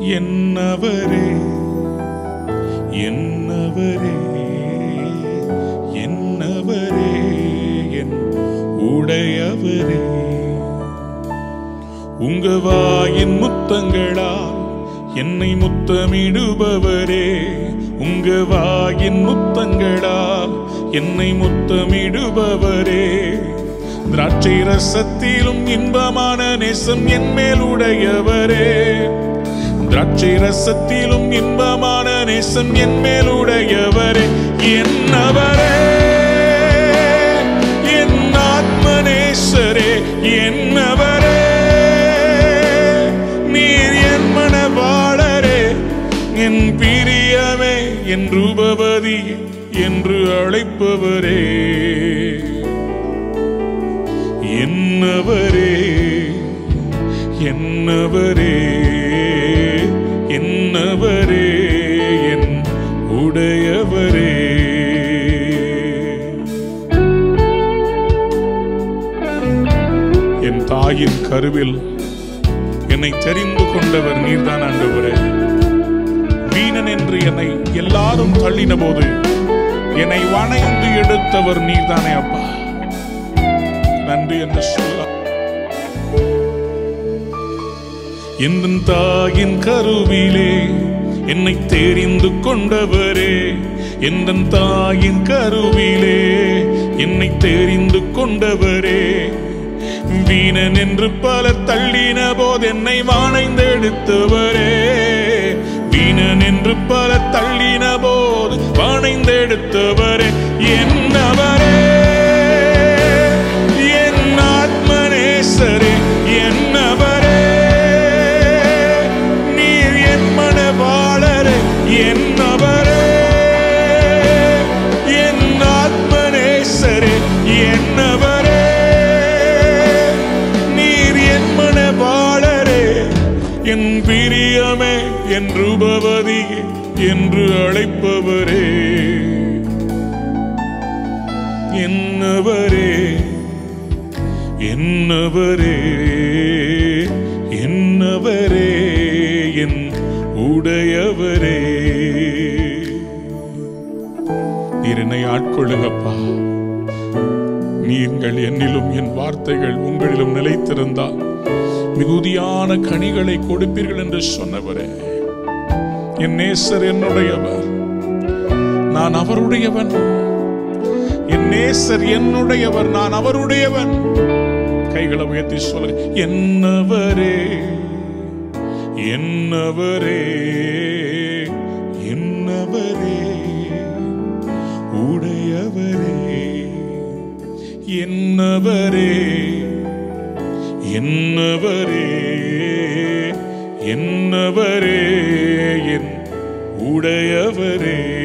என்னவரே என்னவரே என்னவரே என் உடையவரே உங்க வாயின் முத்தங்களால் என்னை முத்தமிடுபவரே உங்க வாயின் முத்தங்களால் என்னை முத்தமிடுபவரே திராட்சை ரசத்திலும் இன்பமான நேசம் என் மேல் உடையவரே திராட்சை ரசத்திலும் இன்பமான நேசம் என் மேல் உடையவரே என்னவரே என் ஆத்மநேசரே என்னவரே நீர் என் மனவாளரே என் பிரியமே என் ரூபவதி என்று அழைப்பவரே என்னவரே என்னவரே என்னவரே என் உடையவரே என் தாயின் கருவில் என்னை தெரிந்து கொண்டவர் நீர்தான் ஆண்டவரே வீணன் என்று என்னை எல்லாரும் தள்ளின போது என்னை வணைந்து எடுத்தவர் நீர்தானே அப்பா நன்றி என்று சொல்ல என் தாயின் கருவிலே என்னை தெரிந்து கொண்டவரே என் தாயின் கருவிலே என்னை தெரிந்து கொண்டவரே வீணன் என்று பல தள்ளின போது என்னை வாணைந்தெடுத்தவரே வீணன் என்று பல தள்ளின போது வாணைந்தெடுத்தவரே என்னவரே என் ஆத்மநேசரே என்னவரே நீர் என் மனவாளரே என்னவரே என் ஆத்மநேசரே என்னவரே நீர் என் மனவாளரே என் பிரியமே என் ரூபவதி என்று அழைப்பவரே என்னவரே என்னவரே என்னவரே என் உடையவரே நீர் என்னை ஆட்கொள்ளுங்கப்பா நீங்கள் என்னிலும் என் வார்த்தைகள் உங்களிலும் நிலைத்திருந்தால் மிகுதியான கனிகளை கொடுப்பீர்கள் என்று சொன்னவரே என் நேசர் என்னுடையவர் நான் அவருடையவன் என் நேசர் என்னுடையவர் நான் அவருடையவன் கைகளை உயர்த்தி சொல்லுங்க என்னவரே என்னவரே என்னவரே உடையவரே என்னவரே என்னவரே என்னவரே என் உடையவரே